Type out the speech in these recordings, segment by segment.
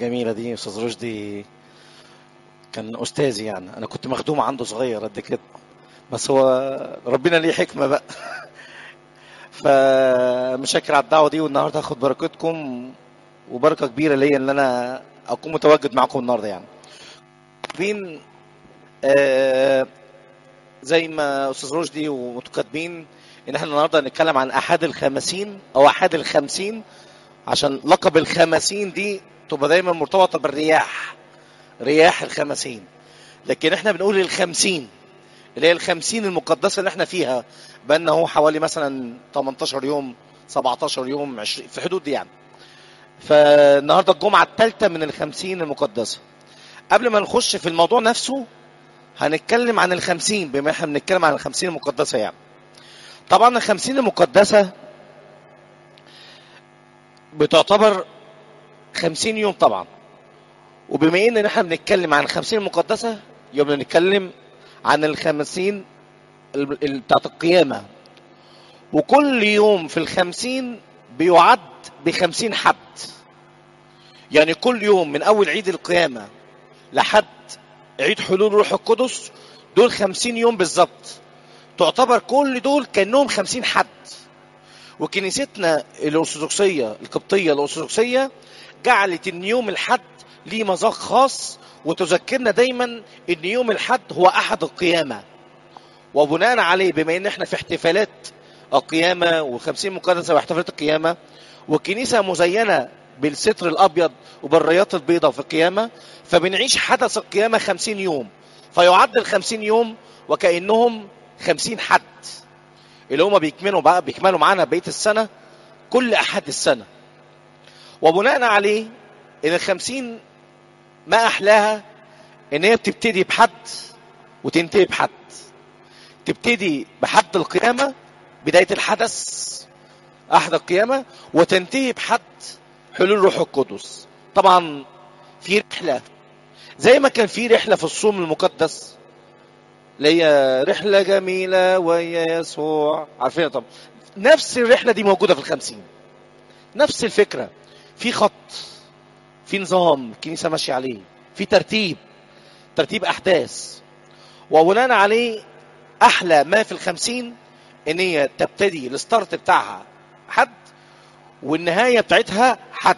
الجميلة دي أستاذ رشدي كان أستاذي يعني أنا كنت مخدوم عنده صغير قد كده بس هو ربنا ليه حكمة بقى فمشاكر على الدعوة دي والنهاردة هاخد بركتكم وبركة كبيرة ليا إن أنا أكون متواجد معاكم النهاردة يعني كاتبين آه زي ما أستاذ رشدي وانتوا كاتبين إن احنا النهاردة هنتكلم عن أحد الخمسين أو أحد الخمسين عشان لقب الخمسين دي تبقى دايما مرتبطة بالرياح رياح الخمسين لكن احنا بنقول الخمسين اللي هي الخمسين المقدسة اللي احنا فيها بقالنا هو حوالي مثلا 18 يوم 17 يوم 20 في حدود دي يعني فالنهاردة الجمعة الثالثة من الخمسين المقدسة قبل ما نخش في الموضوع نفسه هنتكلم عن الخمسين بما احنا بنتكلم عن الخمسين المقدسة يعني طبعا الخمسين المقدسة بتعتبر خمسين يوم طبعا وبما ان احنا بنتكلم عن الخمسين المقدسة يبقى بنتكلم عن الخمسين ال- ال- بتاعت القيامة وكل يوم في الخمسين بيعد بخمسين حد يعني كل يوم من أول عيد القيامة لحد عيد حلول روح القدس دول خمسين يوم بالظبط تعتبر كل دول كأنهم خمسين حد وكنيستنا الأرثوذكسية القبطية الأرثوذكسية جعلت ان يوم الحد ليه مذاق خاص وتذكرنا دايما ان يوم الحد هو احد القيامه وبناء عليه بما ان احنا في احتفالات القيامه والخمسين مقدسه واحتفالات القيامه والكنيسه مزينه بالستر الابيض وبالرياض البيضاء في القيامه فبنعيش حدث القيامه خمسين يوم فيعد الخمسين يوم وكانهم خمسين حد اللي هما بيكملوا بقى بيكملوا معانا بقيه السنه كل احد السنه وبناء عليه ان الخمسين ما احلاها ان هي بتبتدي بحد وتنتهي بحد تبتدي بحد القيامة بداية الحدث أحد القيامة وتنتهي بحد حلول روح القدس طبعا في رحلة زي ما كان في رحلة في الصوم المقدس اللي هي رحلة جميلة ويا يسوع عارفين طبعا نفس الرحلة دي موجودة في الخمسين نفس الفكرة في خط في نظام الكنيسة ماشية عليه في ترتيب ترتيب أحداث وبناء عليه أحلى ما في الخمسين إن هي تبتدي الستارت بتاعها حد والنهاية بتاعتها حد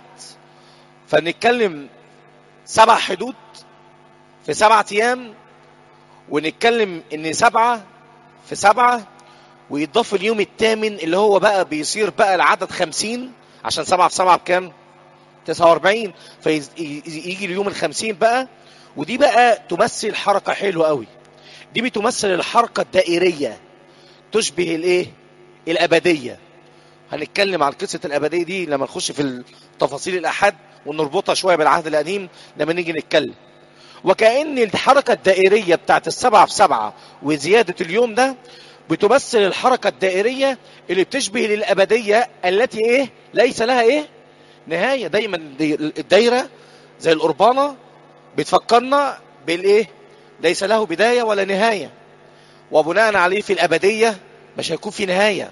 فنتكلم سبع حدود في سبعة أيام ونتكلم إن سبعة في سبعة ويضاف اليوم الثامن اللي هو بقى بيصير بقى العدد خمسين عشان سبعة في سبعة بكام؟ 49 فيجي اليوم الخمسين بقى ودي بقى تمثل حركة حلوة قوي دي بتمثل الحركة الدائرية تشبه الايه الأبدية هنتكلم عن قصة الأبدية دي لما نخش في التفاصيل الأحد ونربطها شوية بالعهد القديم لما نيجي نتكلم وكأن الحركة الدائرية بتاعت السبعة في سبعة وزيادة اليوم ده بتمثل الحركة الدائرية اللي بتشبه للأبدية التي ايه ليس لها ايه نهاية دايما دي- الدايرة زي القربانة بتفكرنا بالايه ليس له بداية ولا نهاية وبناء عليه في الأبدية مش هيكون في نهاية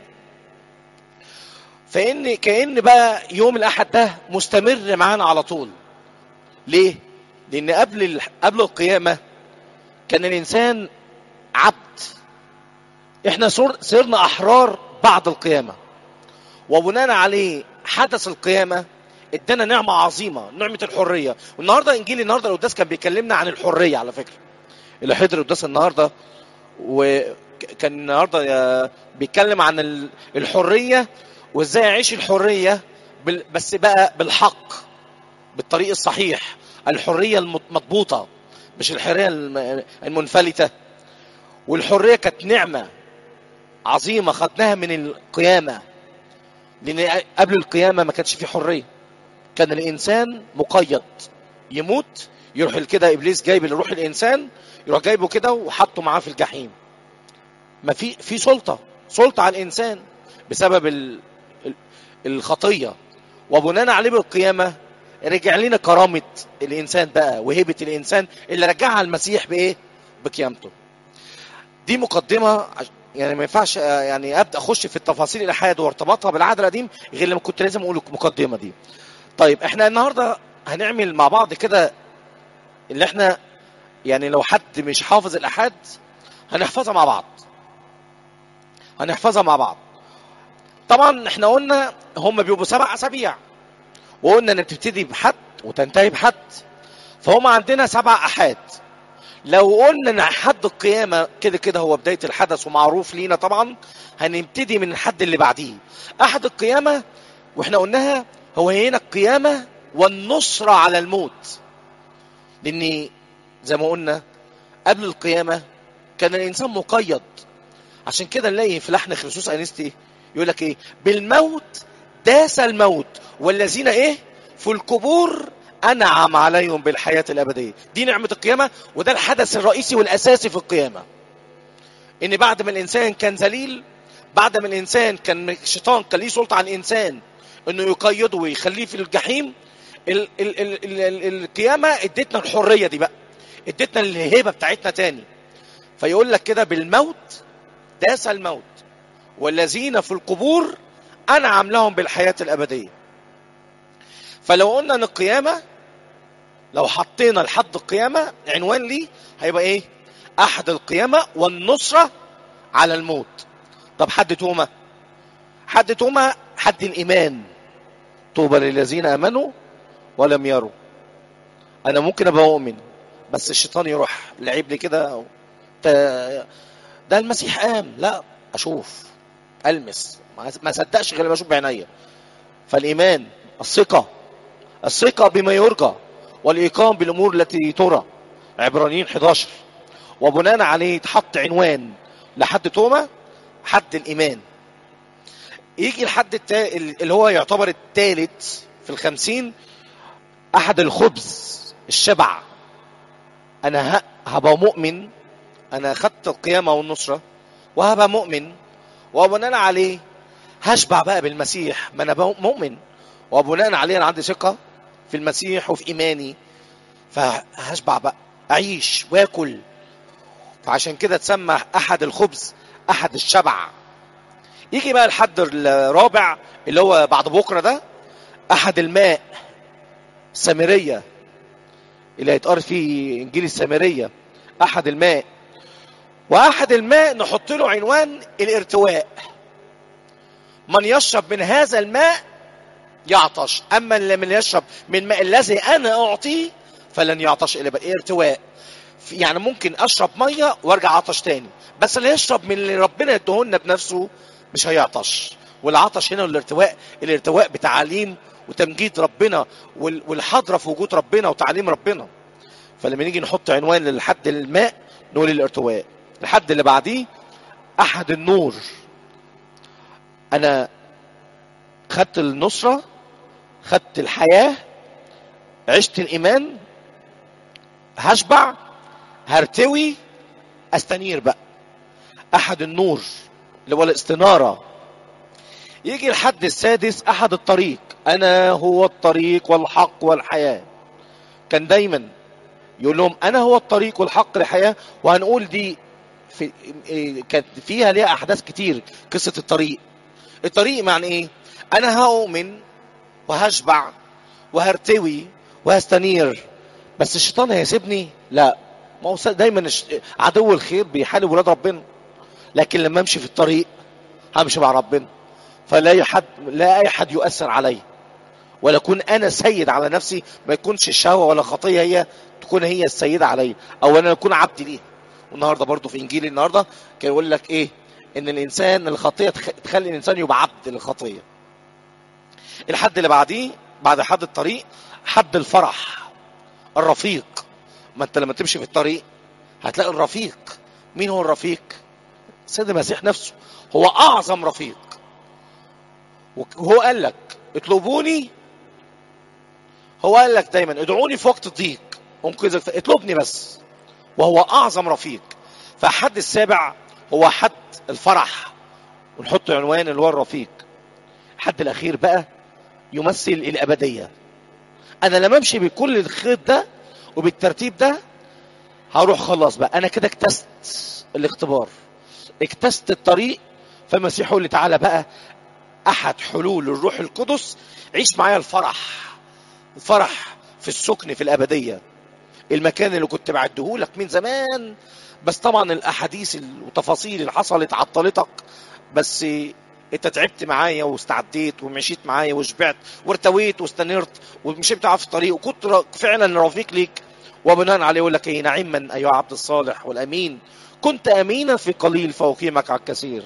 فإن كأن بقى يوم الأحد ده مستمر معانا على طول ليه؟ لأن قبل ال... قبل القيامة كان الإنسان عبد إحنا صر... صرنا أحرار بعد القيامة وبناء عليه حدث القيامة ادانا نعمة عظيمة نعمة الحرية والنهاردة انجيل النهاردة القداس كان بيكلمنا عن الحرية على فكرة اللي حضر القداس النهاردة وكان النهاردة آه، بيتكلم عن ال- الحرية وازاي اعيش الحرية بال- بس بقى بالحق بالطريق الصحيح الحرية المضبوطة مش الحرية الم- المنفلتة والحرية كانت نعمة عظيمة خدناها من القيامة لأن قبل القيامة ما كانش في حرية كان الإنسان مقيد يموت يروح كده إبليس جايب روح الإنسان يروح جايبه كده وحطه معاه في الجحيم ما في في سلطة سلطة على الإنسان بسبب ال- ال- الخطية وبناء عليه بالقيامة رجع لنا كرامة الإنسان بقى وهيبة الإنسان اللي رجعها المسيح بإيه؟ بقيامته دي مقدمة عش- يعني ما ينفعش آه، يعني ابدا اخش في التفاصيل الالحاد وارتباطها بالعهد القديم غير لما كنت لازم اقول المقدمه دي. طيب احنا النهارده هنعمل مع بعض كده اللي احنا يعني لو حد مش حافظ الأحاد هنحفظها مع بعض هنحفظها مع بعض طبعا احنا قلنا هم بيبقوا سبع أسابيع وقلنا ان بتبتدي بحد وتنتهي بحد فهم عندنا سبع أحاد لو قلنا ان حد القيامة كده كده هو بداية الحدث ومعروف لينا طبعا هنبتدي من الحد اللي بعديه أحد القيامة واحنا قلناها هو هنا القيامة والنصرة على الموت لأن زي ما قلنا قبل القيامة كان الإنسان مقيد عشان كده نلاقي في لحن خريسوس أنستي يقول لك إيه بالموت داس الموت والذين إيه في القبور أنعم عليهم بالحياة الأبدية دي نعمة القيامة وده الحدث الرئيسي والأساسي في القيامة إن بعد ما الإنسان كان ذليل بعد ما الإنسان كان الشيطان كان ليه سلطة على الإنسان إنه يقيده ويخليه في الجحيم ال ال ال ال ال القيامة ادتنا الحرية دي بقى ادتنا الهيبة بتاعتنا تاني فيقول لك كده بالموت داس الموت والذين في القبور أنعم لهم بالحياة الأبدية فلو قلنا ان القيامة لو حطينا لحد القيامة عنوان ليه هيبقى ايه احد القيامة والنصرة على الموت طب حد تومة حد تومة حد الايمان طوبى للذين امنوا ولم يروا انا ممكن ابقى مؤمن بس الشيطان يروح لعب لي كده ده المسيح قام لا اشوف المس ما صدقش غير ما اشوف بعينيا فالايمان الثقه الثقة بما يرجى والإيقام بالأمور التي ترى عبرانيين 11 وبناء عليه تحط عنوان لحد توما حد الإيمان يجي الحد التا... اللي هو يعتبر الثالث في الخمسين أحد الخبز الشبع أنا ه... هبقى مؤمن أنا أخدت القيامة والنصرة وهبقى مؤمن وبناء عليه هشبع بقى بالمسيح ما أنا مؤمن وبناء عليه انا عندي ثقه في المسيح وفي ايماني فهشبع بقى اعيش واكل فعشان كده تسمى احد الخبز احد الشبع يجي بقى الحد الرابع اللي هو بعد بكره ده احد الماء السامريه اللي هيتقرا فيه انجيل السامريه احد الماء واحد الماء نحط له عنوان الارتواء من يشرب من هذا الماء يعطش اما من يشرب من الماء الذي انا اعطيه فلن يعطش الا بقى ارتواء يعني ممكن اشرب ميه وارجع عطش تاني بس اللي يشرب من اللي ربنا يدهولنا بنفسه مش هيعطش والعطش هنا الارتواء الارتواء بتعاليم وتمجيد ربنا والحضره في وجود ربنا وتعليم ربنا فلما نيجي نحط عنوان للحد الماء نقول الارتواء الحد اللي بعديه احد النور انا خدت النصره خدت الحياة عشت الإيمان هشبع هرتوي أستنير بقى أحد النور اللي هو الاستنارة يجي الحد السادس أحد الطريق أنا هو الطريق والحق والحياة كان دايما يقول لهم أنا هو الطريق والحق والحياة وهنقول دي في كانت فيها ليها أحداث كتير قصة الطريق الطريق معنى إيه أنا هؤمن وهشبع وهرتوي وهستنير بس الشيطان هيسيبني لا ما هو دايما عدو الخير بيحارب ولاد ربنا لكن لما امشي في الطريق همشي مع ربنا فلا أي حد لا اي حد يؤثر علي ولا اكون انا سيد على نفسي ما يكونش الشهوه ولا خطيه هي تكون هي السيده علي او انا اكون عبد ليها والنهارده برضو في انجيل النهارده كان يقول لك ايه ان الانسان الخطيه تخلي الانسان يبقى عبد للخطيه الحد اللي بعديه بعد حد الطريق حد الفرح الرفيق ما انت لما تمشي في الطريق هتلاقي الرفيق مين هو الرفيق سيد المسيح نفسه هو اعظم رفيق وهو قال لك اطلبوني هو قال لك دايما ادعوني في وقت الضيق انقذك اطلبني بس وهو اعظم رفيق فحد السابع هو حد الفرح ونحط عنوان اللي هو الرفيق الحد الاخير بقى يمثل الابديه انا لما امشي بكل الخيط ده وبالترتيب ده هروح خلاص بقى انا كده اكتست الاختبار اكتست الطريق فالمسيح يقول لي تعالى بقى احد حلول الروح القدس عيش معايا الفرح الفرح في السكن في الابديه المكان اللي كنت بعده لك من زمان بس طبعا الاحاديث والتفاصيل اللي حصلت عطلتك بس انت تعبت معايا واستعديت ومشيت معايا وشبعت وارتويت واستنرت ومشيت معايا في الطريق وكنت فعلا رفيق ليك وبناء عليه يقول لك ايه نعما ايها عبد الصالح والامين كنت امينا في قليل فاقيمك على الكثير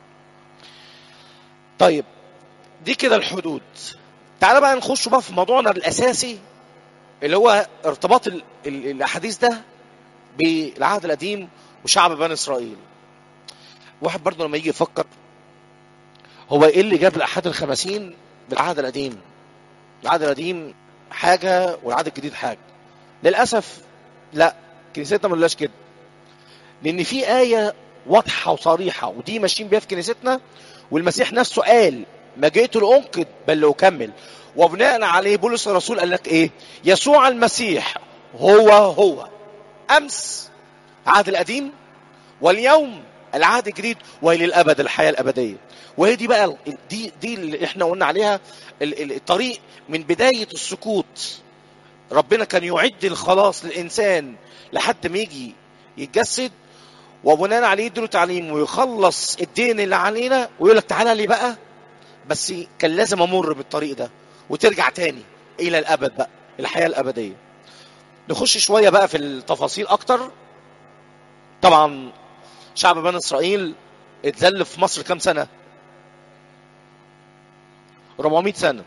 طيب دي كده الحدود تعال بقى نخش بقى في موضوعنا الاساسي اللي هو ارتباط ال ال الاحاديث ده بالعهد القديم وشعب بني اسرائيل واحد برضه لما يجي يفكر هو ايه اللي جاب الاحاد الخمسين بالعهد القديم العهد القديم حاجه والعهد الجديد حاجه للاسف لا كنيستنا ما كده لان في ايه واضحه وصريحه ودي ماشيين بيها في كنيستنا والمسيح نفسه قال ما جئت لانقذ بل لاكمل وبناء عليه بولس الرسول قال لك ايه يسوع المسيح هو هو امس العهد القديم واليوم العهد الجديد والى الابد الحياه الابديه وهي دي بقى دي دي اللي احنا قلنا عليها الطريق من بدايه السكوت ربنا كان يعد الخلاص للانسان لحد ما يجي يتجسد وبناء عليه يديله تعليم ويخلص الدين اللي علينا ويقول لك تعالى لي بقى بس كان لازم امر بالطريق ده وترجع تاني الى الابد بقى الحياه الابديه نخش شويه بقى في التفاصيل اكتر طبعا شعب بني اسرائيل اتذل في مصر كام سنه 400 سنه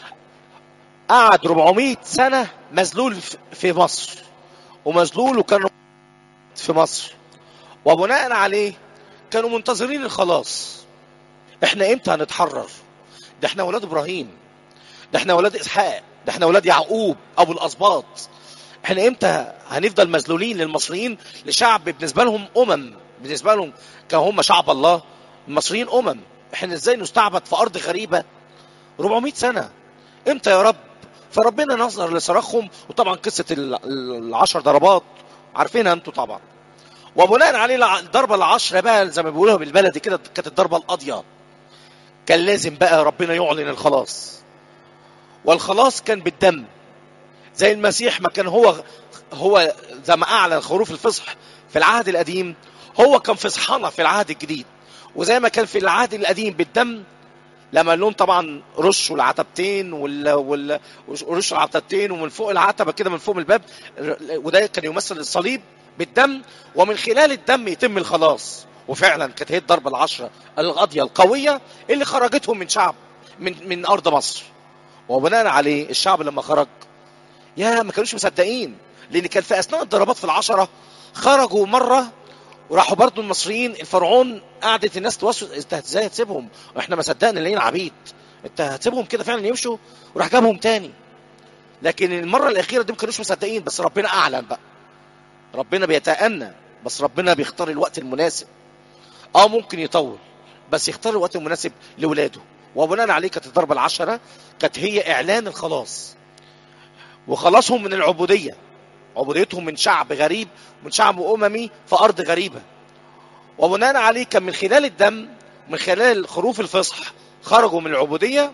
قعد 400 سنه مذلول في مصر ومذلول وكان في مصر وبناء عليه كانوا منتظرين الخلاص احنا امتى هنتحرر ده احنا ولاد ابراهيم ده احنا ولاد اسحاق ده احنا ولاد يعقوب ابو الاسباط احنا امتى هنفضل مذلولين للمصريين لشعب بالنسبه لهم امم بالنسبه لهم كانوا هم شعب الله المصريين امم احنا ازاي نستعبد في ارض غريبه 400 سنه امتى يا رب فربنا نظر لصراخهم وطبعا قصه العشر ضربات عارفينها انتوا طبعا وبناء عليه الضربه العشره بقى زي ما بيقولوها بالبلدي كده كانت الضربه القاضيه كان لازم بقى ربنا يعلن الخلاص والخلاص كان بالدم زي المسيح ما كان هو هو زي ما اعلن خروف الفصح في العهد القديم هو كان فصحنا في العهد الجديد وزي ما كان في العهد القديم بالدم لما لهم طبعا رشوا العتبتين وال... وال... رشوا العتبتين ومن فوق العتبه كده من فوق الباب وده كان يمثل الصليب بالدم ومن خلال الدم يتم الخلاص وفعلا كانت هي الضربه العشره القاضيه القويه اللي خرجتهم من شعب من من ارض مصر وبناء عليه الشعب لما خرج يا ما كانوش مصدقين لان كان في اثناء الضربات في العشره خرجوا مره وراحوا برضو المصريين الفرعون قعدت الناس توسوس انت ازاي هتسيبهم واحنا ما صدقنا لقينا عبيد انت هتسيبهم كده فعلا يمشوا وراح جابهم تاني لكن المره الاخيره دي ما كانوش مصدقين بس ربنا اعلن بقى ربنا بيتأنى بس ربنا بيختار الوقت المناسب اه ممكن يطول بس يختار الوقت المناسب لاولاده وبناء عليه كانت الضربه العشره كانت هي اعلان الخلاص وخلاصهم من العبوديه عبوديتهم من شعب غريب من شعب اممي في ارض غريبه وبناء عليه كان من خلال الدم من خلال خروف الفصح خرجوا من العبوديه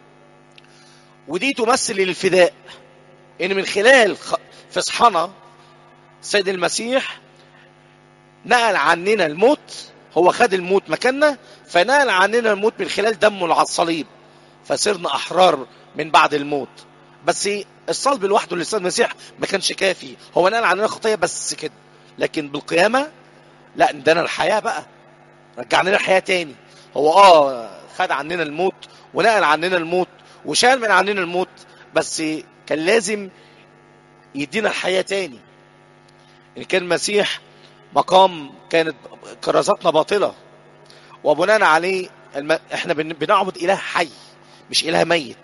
ودي تمثل الفداء ان من خلال فصحنا سيد المسيح نقل عننا الموت هو خد الموت مكاننا فنقل عننا الموت من خلال دمه على الصليب فصرنا احرار من بعد الموت بس الصلب لوحده لسان المسيح ما كانش كافي هو نقل عننا خطيه بس كده لكن بالقيامه لا ادانا الحياه بقى رجعنا لنا الحياه تاني هو اه خد عننا الموت ونقل عننا الموت وشال من عننا الموت بس كان لازم يدينا الحياه تاني ان كان المسيح مقام كانت كرازاتنا باطله وبناء عليه الم... احنا بن... بنعبد اله حي مش اله ميت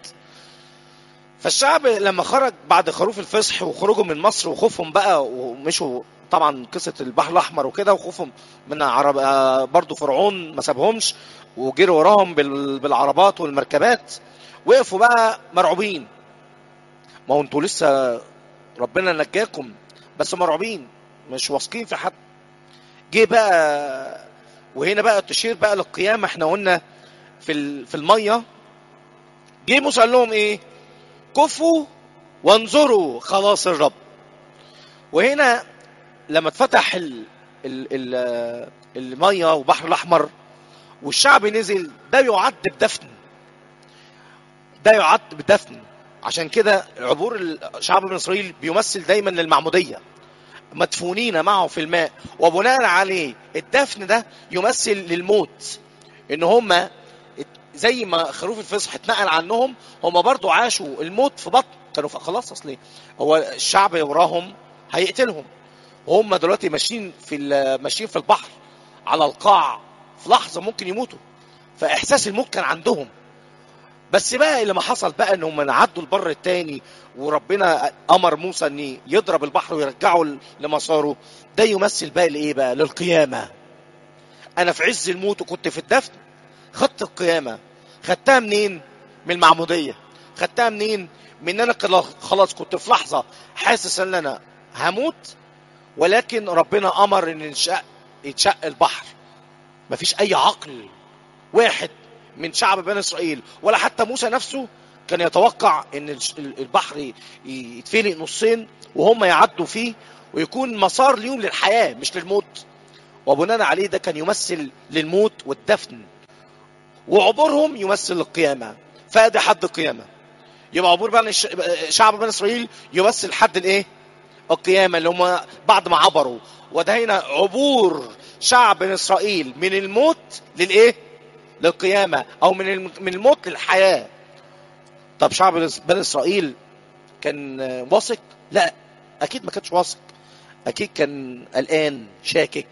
فالشعب لما خرج بعد خروف الفصح وخروجهم من مصر وخوفهم بقى ومشوا طبعا قصه البحر الاحمر وكده وخوفهم من عرب برضه فرعون ما سابهمش وجري وراهم بال... بالعربات والمركبات وقفوا بقى مرعوبين ما هو انتوا لسه ربنا نجاكم بس مرعوبين مش واثقين في حد جه بقى وهنا بقى تشير بقى للقيامه احنا قلنا في في الميه جه موسى قال لهم ايه كفوا وانظروا خلاص الرب وهنا لما اتفتح ال ال ال الميه وبحر الاحمر والشعب نزل ده يعد بدفن ده يعد بدفن عشان كده عبور الشعب من اسرائيل بيمثل دايما للمعموديه مدفونين معه في الماء وبناء عليه الدفن ده يمثل للموت ان هم زي ما خروف الفصح اتنقل عنهم هم برضو عاشوا الموت في بطن كانوا خلاص اصلي هو الشعب وراهم هيقتلهم وهم دلوقتي ماشيين في ماشيين في البحر على القاع في لحظه ممكن يموتوا فاحساس الموت كان عندهم بس بقى اللي ما حصل بقى انهم عدوا البر التاني وربنا امر موسى ان يضرب البحر ويرجعه لمساره ده يمثل بقى لايه بقى للقيامه انا في عز الموت وكنت في الدفن خدت القيامه خدتها منين من المعموديه خدتها منين من ان انا خلاص كنت في لحظه حاسس ان انا هموت ولكن ربنا امر ان ينشق يتشق البحر مفيش اي عقل واحد من شعب بني اسرائيل ولا حتى موسى نفسه كان يتوقع ان البحر يتفلق نصين وهم يعدوا فيه ويكون مسار ليهم للحياه مش للموت وبناء عليه ده كان يمثل للموت والدفن وعبورهم يمثل القيامه فادي حد القيامه يبقى عبور بني شعب بني اسرائيل يمثل حد الايه القيامه اللي هم بعد ما عبروا وده هنا عبور شعب بني اسرائيل من الموت للايه للقيامه او من من الموت للحياه طب شعب بني اسرائيل كان واثق لا اكيد ما كانش واثق اكيد كان قلقان شاكك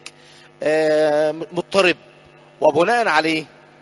مضطرب وبناء عليه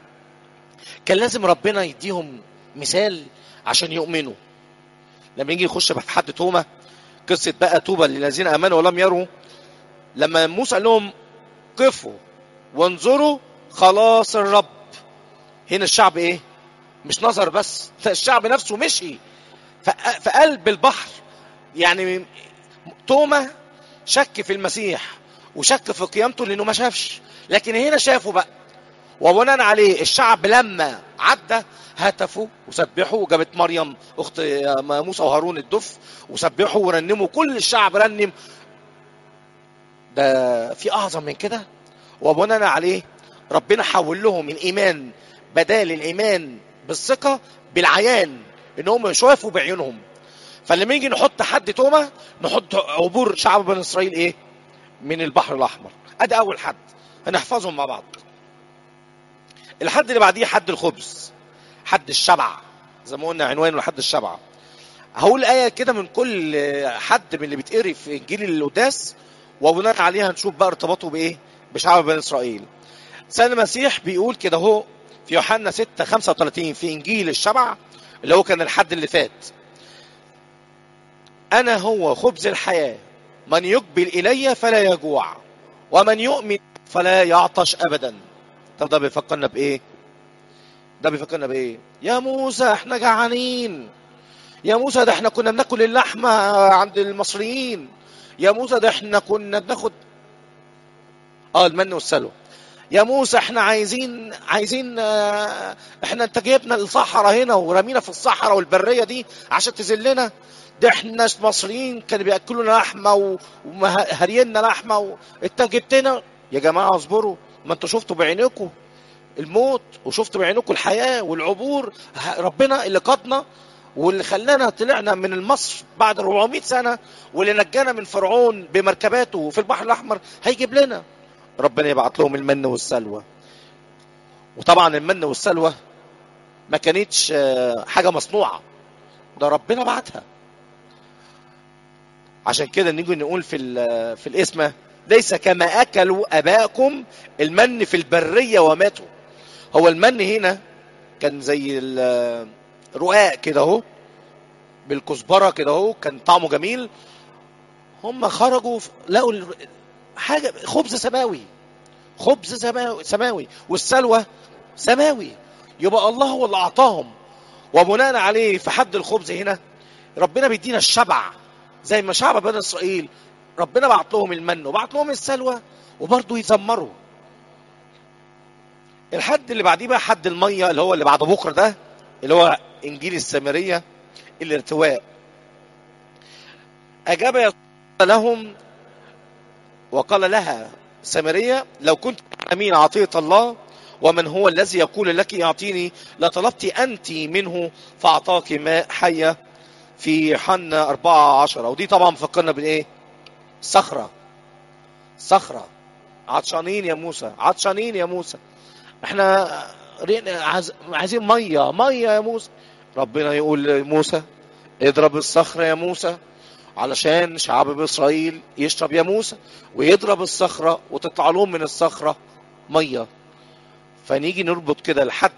كان لازم ربنا يديهم مثال عشان يؤمنوا لما يجي يخش في حد تومه قصه بقى توبه للذين امنوا ولم يروا لما موسى قال لهم قفوا وانظروا خلاص الرب هنا الشعب ايه مش نظر بس الشعب نفسه مشي في قلب البحر يعني توما شك في المسيح وشك في قيامته لانه ما شافش لكن هنا شافوا بقى وبناء عليه الشعب لما عدى هتفوا وسبحوا وجابت مريم اخت موسى وهارون الدف وسبحوا ورنموا كل الشعب رنم ده في اعظم من كده وبناء عليه ربنا حول لهم الايمان بدال الايمان بالثقه بالعيان ان هم شافوا بعيونهم فلما يجي نحط حد تومه نحط عبور شعب بني اسرائيل ايه من البحر الاحمر ادي اول حد هنحفظهم مع بعض الحد اللي بعديه حد الخبز حد الشبع زي ما قلنا عنوانه حد الشبع هقول آية كده من كل حد من اللي بيتقري في إنجيل القداس وبناء عليها نشوف بقى ارتباطه بإيه بشعب بني إسرائيل سيد المسيح بيقول كده هو في يوحنا 6 35 في إنجيل الشبع اللي هو كان الحد اللي فات أنا هو خبز الحياة من يقبل إلي فلا يجوع ومن يؤمن فلا يعطش أبدا طب ده بيفكرنا بإيه ده بيفكرنا بإيه يا موسى احنا جعانين يا موسى ده احنا كنا بناكل اللحمة عند المصريين يا موسى ده احنا كنا بناخد اه المن والسلوى يا موسى احنا عايزين عايزين اه احنا انت جايبنا الصحراء هنا ورمينا في الصحراء والبريه دي عشان تذلنا ده احنا مصريين كانوا بياكلونا لحمه وهرينا لحمه و... انت جبتنا يا جماعه اصبروا ما انتوا شفتوا بعينيكم الموت وشفتوا بعينيكم الحياه والعبور ربنا اللي قادنا واللي خلانا طلعنا من مصر بعد 400 سنه واللي نجانا من فرعون بمركباته في البحر الاحمر هيجيب لنا ربنا يبعت لهم المن والسلوى وطبعا المن والسلوى ما كانتش حاجه مصنوعه ده ربنا بعتها عشان كده نيجي نقول في في الاسم ليس كما اكلوا اباءكم المن في البريه وماتوا هو المن هنا كان زي رقاق كده اهو بالكزبره كده اهو كان طعمه جميل هم خرجوا لقوا حاجه خبز سماوي خبز سماوي سماوي والسلوى سماوي يبقى الله هو اللي اعطاهم وبناء عليه في حد الخبز هنا ربنا بيدينا الشبع زي ما شعب بني اسرائيل ربنا بعت لهم المن وبعت لهم السلوى وبرضه يزمروا الحد اللي بعديه بقى حد الميه اللي هو اللي بعد بكره ده اللي هو انجيل السامريه الارتواء أجاب يسوع لهم وقال لها سامرية لو كنت أمين عطية الله ومن هو الذي يقول لك يعطيني لطلبت أنت منه فأعطاك ماء حية في حنا أربعة عشرة ودي طبعا فكرنا بالإيه صخرة صخرة عطشانين يا موسى عطشانين يا موسى احنا عايز- عايزين مية مية يا موسى ربنا يقول لموسى اضرب الصخرة يا موسى علشان شعب إسرائيل يشرب يا موسى ويضرب الصخرة وتطلع لهم من الصخرة مية فنيجي نربط كده لحد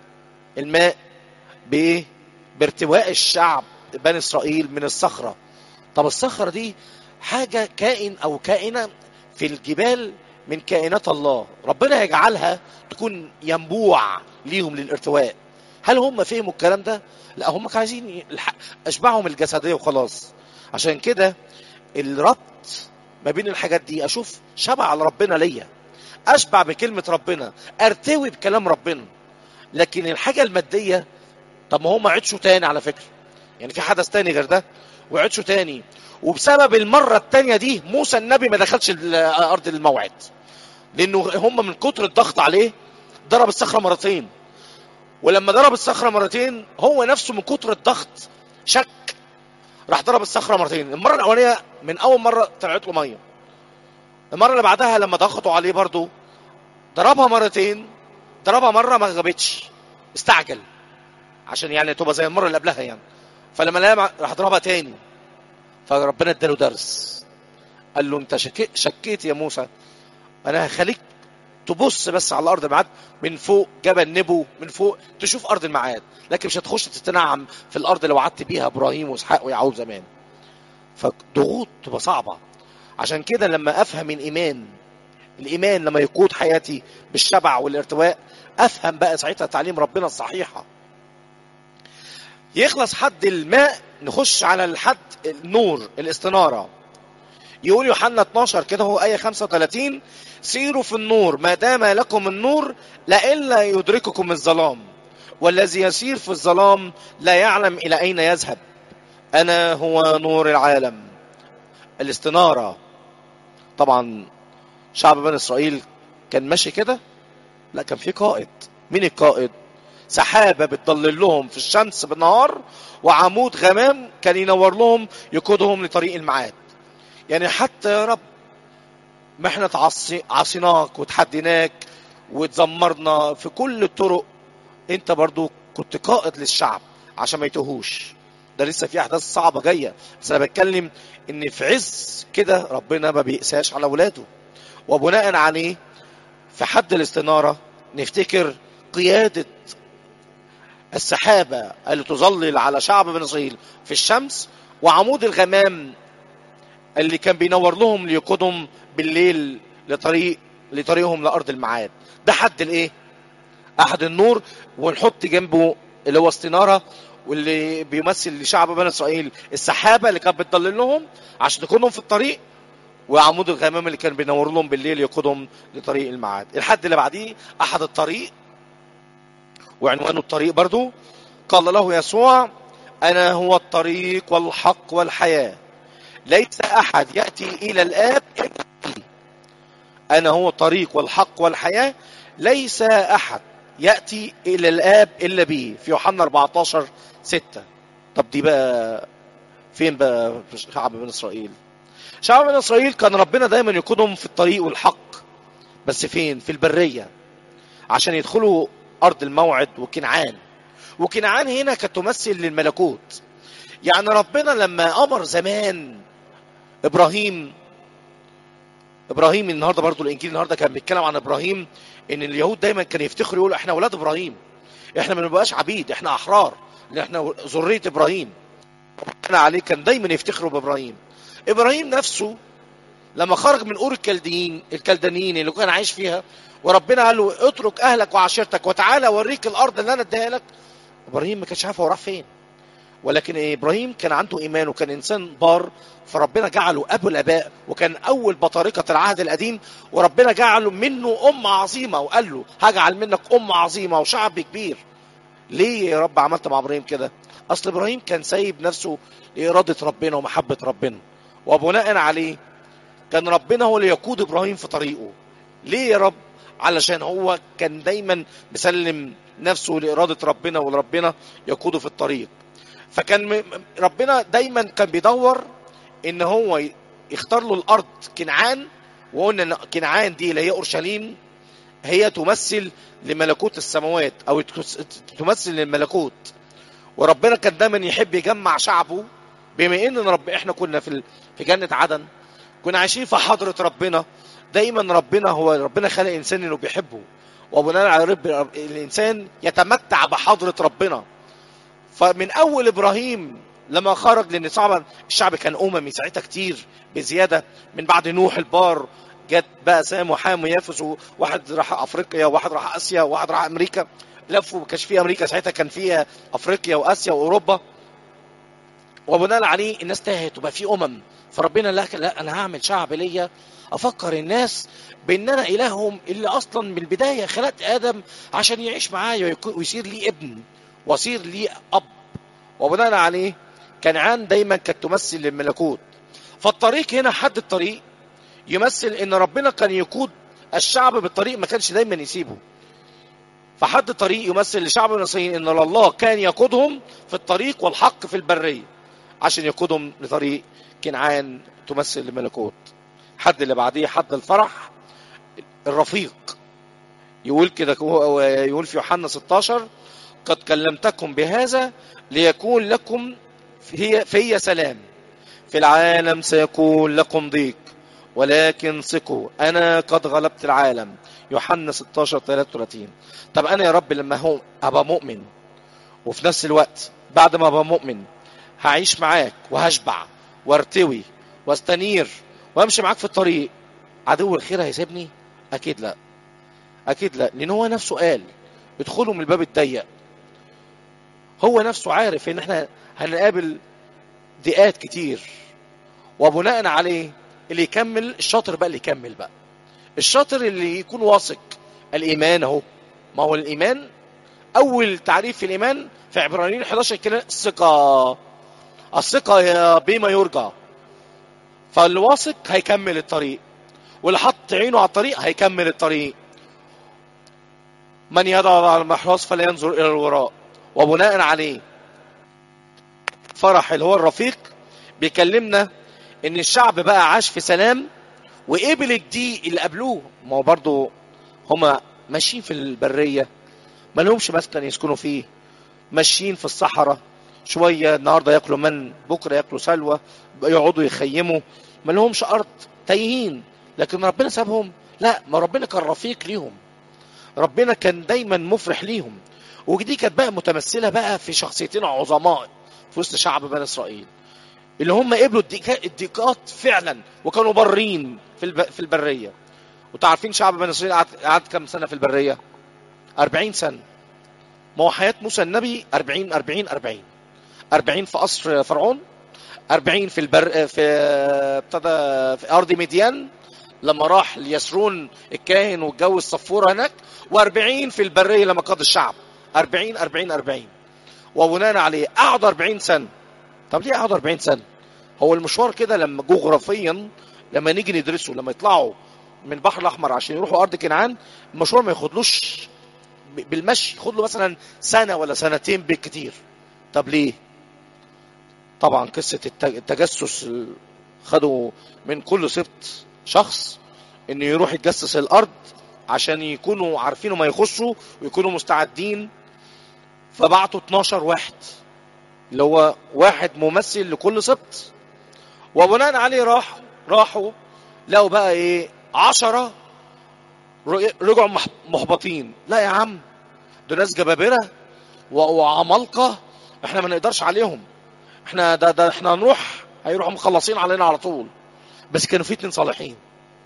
الماء بايه بارتواء الشعب بني اسرائيل من الصخره طب الصخره دي حاجه كائن او كائنه في الجبال من كائنات الله ربنا يجعلها تكون ينبوع ليهم للارتواء هل هم فهموا الكلام ده لا هم كانوا عايزين الح- اشبعهم الجسديه وخلاص عشان كده الربط ما بين الحاجات دي اشوف شبع على ربنا ليا اشبع بكلمه ربنا ارتوي بكلام ربنا لكن الحاجه الماديه طب ما هم عطشوا تاني على فكره يعني في حدث تاني غير ده وعطشوا تاني وبسبب المره التانيه دي موسى النبي ما دخلش ال- ارض الموعد لانه هم من كتر الضغط عليه ضرب الصخره مرتين ولما ضرب الصخره مرتين هو نفسه من كتر الضغط شك راح ضرب الصخره مرتين المره الاولانيه من اول مره طلعت له ميه المره اللي بعدها لما ضغطوا عليه برضو ضربها مرتين ضربها مره ما غابتش استعجل عشان يعني تبقى زي المره اللي قبلها يعني فلما لقاها راح ضربها تاني فربنا اداله درس قال له انت شك... شكيت يا موسى انا هخليك تبص بس على ارض الميعاد من فوق جبل نبو من فوق تشوف ارض الميعاد لكن مش هتخش تتنعم في الارض اللي وعدت بيها ابراهيم واسحاق ويعقوب زمان فضغوط تبقى صعبه عشان كده لما افهم الايمان الايمان لما يقود حياتي بالشبع والارتواء افهم بقى ساعتها تعليم ربنا الصحيحه يخلص حد الماء نخش على الحد النور الاستناره يقول يوحنا 12 كده هو آية 35 سيروا في النور ما دام لكم النور لئلا يدرككم الظلام والذي يسير في الظلام لا يعلم إلى أين يذهب أنا هو نور العالم الاستنارة طبعا شعب بني إسرائيل كان ماشي كده لا كان في قائد مين القائد سحابة بتضلل لهم في الشمس بالنهار وعمود غمام كان ينور لهم يقودهم لطريق الميعاد يعني حتى يا رب ما احنا تعصي عصيناك وتحديناك وتزمرنا في كل الطرق انت برضو كنت قائد للشعب عشان ما يتوهوش ده لسه في احداث صعبه جايه بس انا بتكلم ان في عز كده ربنا ما بيقساش على اولاده وبناء عليه في حد الاستناره نفتكر قياده السحابه اللي تظلل على شعب بني اسرائيل في الشمس وعمود الغمام اللي كان بينور لهم ليقودهم بالليل لطريق لطريقهم لارض الميعاد ده حد الايه احد النور ونحط جنبه اللي هو استناره واللي بيمثل لشعب بني اسرائيل السحابه اللي كانت بتضلل لهم عشان تكونهم في الطريق وعمود الغمام اللي كان بينور لهم بالليل يقودهم لطريق الميعاد الحد اللي بعديه احد الطريق وعنوانه الطريق برضو قال له يسوع انا هو الطريق والحق والحياه ليس احد ياتي الى الاب الا بي انا هو الطريق والحق والحياه ليس احد ياتي الى الاب الا بي في يوحنا 14 6 طب دي بقى فين بقى في شعب بني اسرائيل شعب بني اسرائيل كان ربنا دايما يقودهم في الطريق والحق بس فين في البريه عشان يدخلوا ارض الموعد وكنعان وكنعان هنا كانت تمثل للملكوت يعني ربنا لما امر زمان ابراهيم ابراهيم النهارده برضو الانجيل النهارده كان بيتكلم عن ابراهيم ان اليهود دايما كانوا يفتخروا يقولوا احنا اولاد ابراهيم احنا ما نبقاش عبيد احنا احرار لان احنا ذريه ابراهيم احنا عليه كان دايما يفتخروا بابراهيم ابراهيم نفسه لما خرج من اور الكلديين الكلدانيين اللي كان عايش فيها وربنا قال له اترك اهلك وعشيرتك وتعالى اوريك الارض اللي انا اديها لك ابراهيم ما كانش عارف هو راح فين ولكن ابراهيم كان عنده ايمان وكان انسان بار فربنا جعله ابو الاباء وكان اول بطارقه العهد القديم وربنا جعله منه ام عظيمه وقال له هجعل منك ام عظيمه وشعب كبير ليه يا رب عملت مع ابراهيم كده اصل ابراهيم كان سايب نفسه لاراده ربنا ومحبه ربنا وبناء عليه كان ربنا هو اللي يقود ابراهيم في طريقه ليه يا رب علشان هو كان دايما مسلم نفسه لإرادة ربنا وربنا يقوده في الطريق فكان م- ربنا دايما كان بيدور ان هو ي- يختار له الارض كنعان وقلنا ان كنعان دي اللي هي اورشليم هي تمثل لملكوت السماوات او تكس- تمثل للملكوت وربنا كان دايما يحب يجمع شعبه بما ان رب احنا كنا في ال- في جنه عدن كنا عايشين في حضره ربنا دايما ربنا هو ربنا خلق الانسان انه بيحبه وبناء على رب الانسان يتمتع بحضره ربنا فمن اول ابراهيم لما خرج لان طبعا الشعب كان اممي ساعتها كتير بزياده من بعد نوح البار جت بقى سام وحام ويافس واحد راح افريقيا وواحد راح اسيا وواحد راح امريكا لفوا ما كانش في امريكا ساعتها كان فيها افريقيا واسيا واوروبا وبناء عليه الناس تاهت وبقى في امم فربنا لا لا انا هعمل شعب ليا افكر الناس بان انا الههم اللي اصلا من البدايه خلقت ادم عشان يعيش معايا ويكون- ويصير لي ابن واصير لي اب وبناء عليه كنعان دايما كانت تمثل للملكوت فالطريق هنا حد الطريق يمثل ان ربنا كان يقود الشعب بالطريق ما كانش دايما يسيبه فحد الطريق يمثل لشعب المصريين ان الله كان يقودهم في الطريق والحق في البريه عشان يقودهم لطريق كنعان تمثل الملكوت حد اللي بعديه حد الفرح الرفيق يقول كده هو- يقول في يوحنا 16 قد كلمتكم بهذا ليكون لكم في في سلام في العالم سيكون لكم ضيق ولكن ثقوا انا قد غلبت العالم يوحنا 16 33 طب انا يا رب لما هو ابقى مؤمن وفي نفس الوقت بعد ما ابقى مؤمن هعيش معاك وهشبع وارتوي واستنير وامشي معاك في الطريق عدو الخير هيسيبني اكيد لا اكيد لا لان هو نفسه قال ادخلوا من الباب الضيق هو نفسه عارف ان احنا هنقابل ضيقات كتير وبناء عليه اللي يكمل الشاطر بقى اللي يكمل بقى الشاطر اللي يكون واثق الايمان اهو ما هو الايمان اول تعريف في الايمان في عبرانيين 11 كده الثقه الثقه هي بما يرجى فاللي واثق هيكمل الطريق واللي حط عينه على الطريق هيكمل الطريق من يضع على المحراث فلا ينظر الى الوراء وبناء عليه فرح اللي هو الرفيق بيكلمنا ان الشعب بقى عاش في سلام وقبل الضيق اللي قابلوه ما هو برضه هما ماشيين في البريه ما لهمش مسكن يسكنوا فيه ماشيين في الصحراء شويه النهارده ياكلوا من بكره ياكلوا سلوى يقعدوا يخيموا ما لهمش ارض تايهين لكن ربنا سابهم لا ما ربنا كان رفيق ليهم ربنا كان دايما مفرح ليهم ودي كانت بقى متمثله بقى في شخصيتين عظماء في وسط شعب بني اسرائيل اللي هم قبلوا الضيقات الضيقات فعلا وكانوا برين في الب... في البريه وانتوا عارفين شعب بني اسرائيل قعد قعد كام سنه في البريه 40 سنه ما هو حياه موسى النبي 40 40 40 40 في قصر فرعون 40 في البر في ابتدى في ارض مديان لما راح ليسرون الكاهن واتجوز صفوره هناك و40 في البريه لما قاد الشعب 40 40 40 وبناء عليه قعدوا 40 سنه طب ليه قعدوا 40 سنه؟ هو المشوار كده لما جغرافيا لما نيجي ندرسه لما يطلعوا من البحر الاحمر عشان يروحوا ارض كنعان المشوار ما ياخدلوش ب- بالمشي ياخد له مثلا سنه ولا سنتين بالكتير طب ليه؟ طبعا قصه الت- التجسس ال- خدوا من كل سبط شخص انه يروح يتجسس الارض عشان يكونوا عارفين ما يخشوا ويكونوا مستعدين فبعتوا 12 واحد اللي هو واحد ممثل لكل سبط وبناء عليه راحوا راحوا لقوا بقى ايه عشرة ر- رجعوا مح- محبطين لا يا عم دول ناس جبابرة و- وعمالقة احنا ما نقدرش عليهم احنا ده ده احنا هنروح هيروحوا مخلصين علينا على طول بس كانوا في اتنين صالحين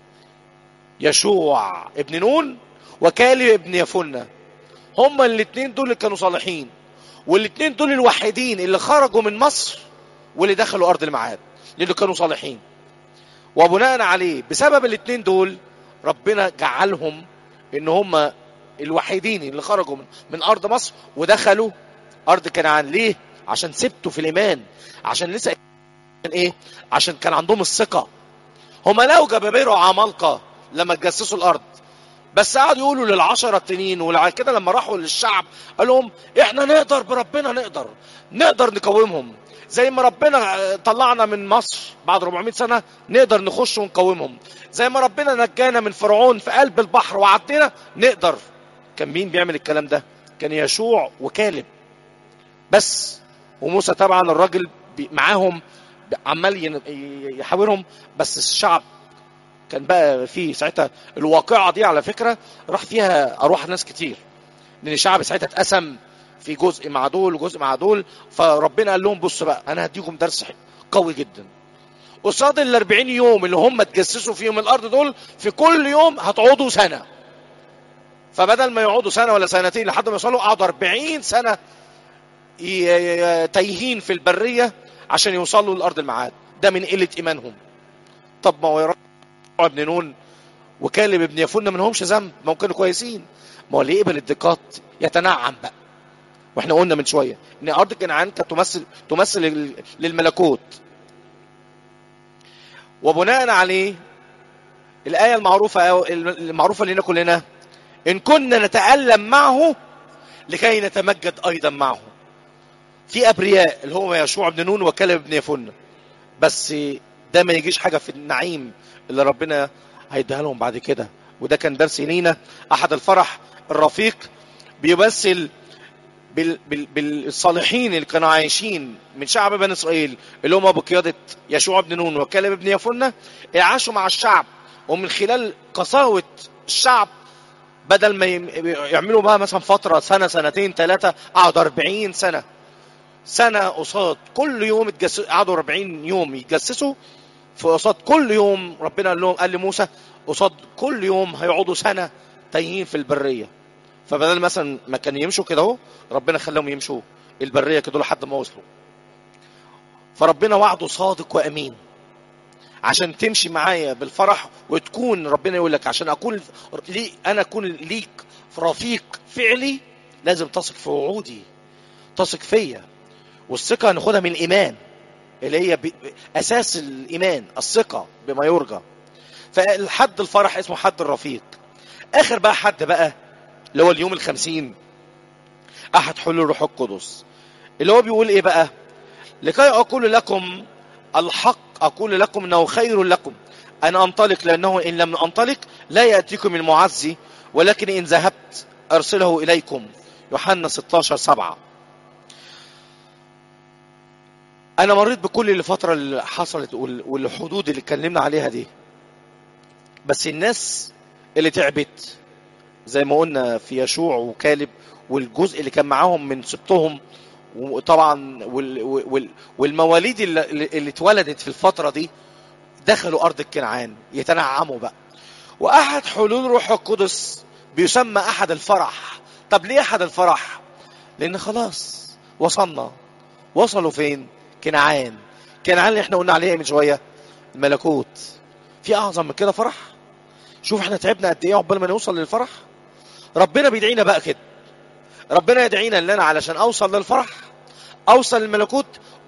يشوع ابن نون وكالب ابن يفنة هما الاتنين دول اللي كانوا صالحين والاتنين دول الوحيدين اللي خرجوا من مصر واللي دخلوا ارض الميعاد لانه كانوا صالحين وبناء عليه بسبب الاتنين دول ربنا جعلهم ان هم الوحيدين اللي خرجوا من, من ارض مصر ودخلوا ارض كنعان ليه عشان سبتوا في الايمان عشان لسه ايه عشان كان عندهم الثقه هم لقوا جبابره عمالقه لما تجسسوا الارض بس قعدوا يقولوا للعشرة التانيين وبعد كده لما راحوا للشعب قال لهم احنا نقدر بربنا نقدر نقدر نقاومهم زي ما ربنا طلعنا من مصر بعد 400 سنة نقدر نخش ونقاومهم زي ما ربنا نجانا من فرعون في قلب البحر وعدينا نقدر كان مين بيعمل الكلام ده كان يشوع وكالب بس وموسى طبعا الراجل معاهم عمال يحاورهم بس الشعب كان بقى في ساعتها الواقعة دي على فكرة راح فيها أرواح ناس كتير لأن الشعب ساعتها اتقسم في جزء مع دول وجزء مع دول فربنا قال لهم بصوا بقى أنا هديكم درس قوي جدا قصاد ال 40 يوم اللي هم اتجسسوا فيهم الأرض دول في كل يوم هتقعدوا سنة فبدل ما يقعدوا سنة ولا سنتين لحد ما يوصلوا قعدوا 40 سنة تايهين في البرية عشان يوصلوا لأرض الميعاد ده من قلة إيمانهم طب ما هو ابن نون وكالب ابن يفن ما همش ذنب ما كانوا كويسين ما هو اللي يقبل الدقات يتنعم بقى واحنا قلنا من شويه ان ارض كنعان كانت تمثل تمثل للملكوت وبناء عليه الايه المعروفه المعروفه لنا كلنا ان كنا نتالم معه لكي نتمجد ايضا معه في ابرياء اللي هو يشوع بن نون وكالب بن يفن بس ده ما يجيش حاجه في النعيم اللي ربنا هيديها لهم بعد كده وده كان درس لينا احد الفرح الرفيق بيمثل بال بال بالصالحين اللي كانوا عايشين من شعب بني اسرائيل اللي هم بقياده يشوع بن نون وكالب بن يفنه عاشوا مع الشعب ومن خلال قساوه الشعب بدل ما يعملوا بقى مثلا فتره سنه سنتين ثلاثه قعدوا 40 سنه سنه قصاد كل يوم اتجسسوا قعدوا 40 يوم يتجسسوا في قصاد كل يوم ربنا قال لهم قال لموسى قصاد كل يوم هيقعدوا سنه تايهين في البريه فبدل مثلا ما كان يمشوا كده اهو ربنا خلاهم يمشوا البريه كده لحد ما وصلوا فربنا وعده صادق وامين عشان تمشي معايا بالفرح وتكون ربنا يقول لك عشان اكون لي انا اكون ليك رفيق فعلي لازم تثق في وعودي تثق فيا والثقه هناخدها من الايمان اللي هي اساس الايمان الثقه بما يرجى فالحد الفرح اسمه حد الرفيق اخر بقى حد بقى اللي هو اليوم الخمسين احد حلول الروح القدس اللي هو بيقول ايه بقى لكي اقول لكم الحق اقول لكم انه خير لكم ان انطلق لانه ان لم انطلق لا ياتيكم المعزي ولكن ان ذهبت ارسله اليكم يوحنا 16 7 انا مريت بكل الفتره اللي حصلت والحدود اللي اتكلمنا عليها دي بس الناس اللي تعبت زي ما قلنا في يشوع وكالب والجزء اللي كان معاهم من سبطهم وطبعا وال وال والمواليد اللي, اللي اتولدت في الفتره دي دخلوا ارض الكنعان يتنعموا بقى واحد حلول روح القدس بيسمى احد الفرح طب ليه احد الفرح لان خلاص وصلنا وصلوا فين كنعان كنعان اللي احنا قلنا عليها من شويه الملكوت في اعظم من كده فرح شوف احنا تعبنا قد ايه عقبال ما نوصل للفرح ربنا بيدعينا بقى كده ربنا يدعينا ان انا علشان اوصل للفرح اوصل للملكوت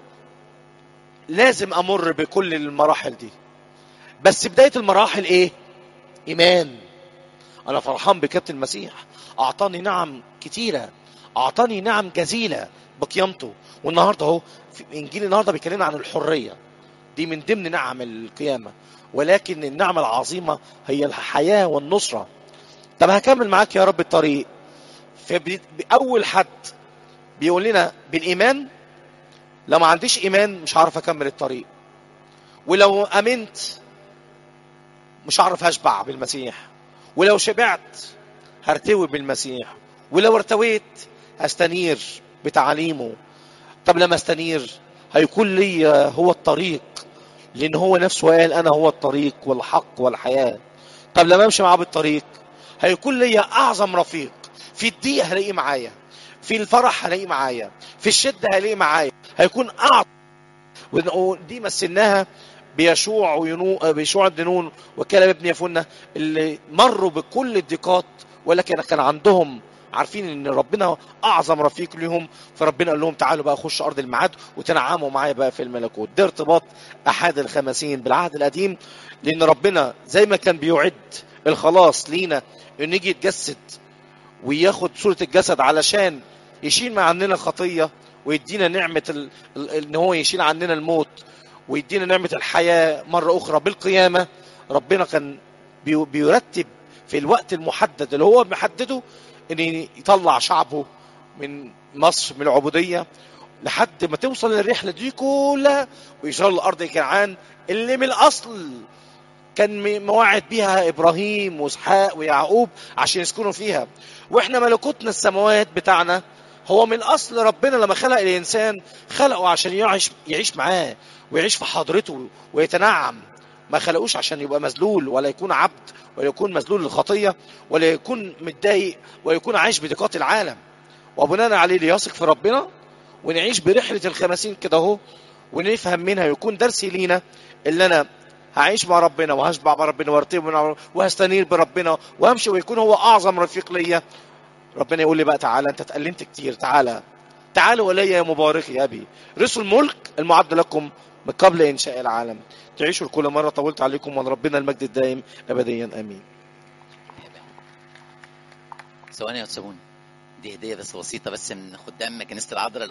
لازم امر بكل المراحل دي بس بدايه المراحل ايه ايمان انا فرحان بكابتن المسيح اعطاني نعم كتيره اعطاني نعم جزيله بقيامته والنهارده اهو في انجيل النهارده بيكلمنا عن الحريه دي من ضمن نعم القيامه ولكن النعمه العظيمه هي الحياه والنصره طب هكمل معاك يا رب الطريق فأول حد بيقول لنا بالإيمان لو ما عنديش إيمان مش هعرف أكمل الطريق ولو أمنت مش هعرف أشبع بالمسيح ولو شبعت هرتوي بالمسيح ولو ارتويت هستنير بتعاليمه طب لما استنير هيكون لي هو الطريق لأن هو نفسه قال أنا هو الطريق والحق والحياة طب لما أمشي معاه بالطريق هيكون ليا اعظم رفيق في الضيق هلاقيه معايا في الفرح هلاقيه معايا في الشده هلاقيه معايا هيكون اعظم ودي مثلناها بيشوع وينو بيشوع بن نون وكلب ابن يفنة اللي مروا بكل الضيقات ولكن كان عندهم عارفين ان ربنا اعظم رفيق ليهم فربنا قال لهم تعالوا بقى خشوا ارض الميعاد وتنعموا معايا بقى في الملكوت ده ارتباط احد الخمسين بالعهد القديم لان ربنا زي ما كان بيعد الخلاص لينا انه يجي يتجسد وياخد صورة الجسد علشان يشيل من عننا الخطية ويدينا نعمة ال... ال... ان هو يشيل عننا الموت ويدينا نعمة الحياة مرة أخرى بالقيامة ربنا كان بي... بيرتب في الوقت المحدد اللي هو محدده ان يطلع شعبه من مصر من العبودية لحد ما توصل الرحلة دي كلها ويشغل الأرض كنعان اللي من الأصل كان مواعد بيها ابراهيم واسحاق ويعقوب عشان يسكنوا فيها واحنا ملكوتنا السماوات بتاعنا هو من اصل ربنا لما خلق الانسان خلقه عشان يعيش يعيش معاه ويعيش في حضرته ويتنعم ما خلقوش عشان يبقى مذلول ولا يكون عبد ولا يكون مذلول للخطيه ولا يكون متضايق ولا يكون عايش بضيقات العالم وبناء عليه ليثق في ربنا ونعيش برحله الخمسين كده اهو ونفهم منها يكون درس لينا اللي انا هعيش مع ربنا وهشبع مع ربنا وارتبط مع وهستنير بربنا وامشي ويكون هو اعظم رفيق ليا ربنا يقول لي بقى تعالى انت اتألمت كتير تعالى تعالوا الي يا مبارك يا ابي رسل الملك المعد لكم من قبل انشاء العالم تعيشوا كل مره طولت عليكم وان ربنا المجد الدائم ابديا امين ثواني يا تسابون دي هديه بس بسيطه بس من خدام كنيسه العذراء